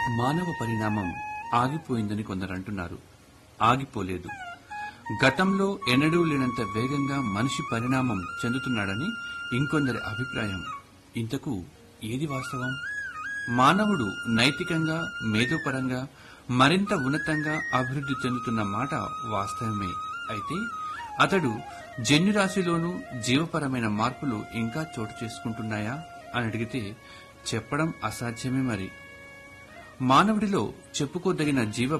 మానవ పరిణామం ఆగిపోయిందని కొందరు అంటున్నారు ఆగిపోలేదు గతంలో ఎన్నడూ లేనంత వేగంగా మనిషి పరిణామం చెందుతున్నాడని ఇంకొందరి అభిప్రాయం ఇంతకు ఏది వాస్తవం మానవుడు నైతికంగా మేధోపరంగా మరింత ఉన్నతంగా అభివృద్ధి చెందుతున్న మాట వాస్తవమే అయితే అతడు జన్యురాశిలోనూ జీవపరమైన మార్పులు ఇంకా చోటు చేసుకుంటున్నాయా అని అడిగితే చెప్పడం అసాధ్యమే మరి మానవుడిలో చెప్పుకోదగిన జీవ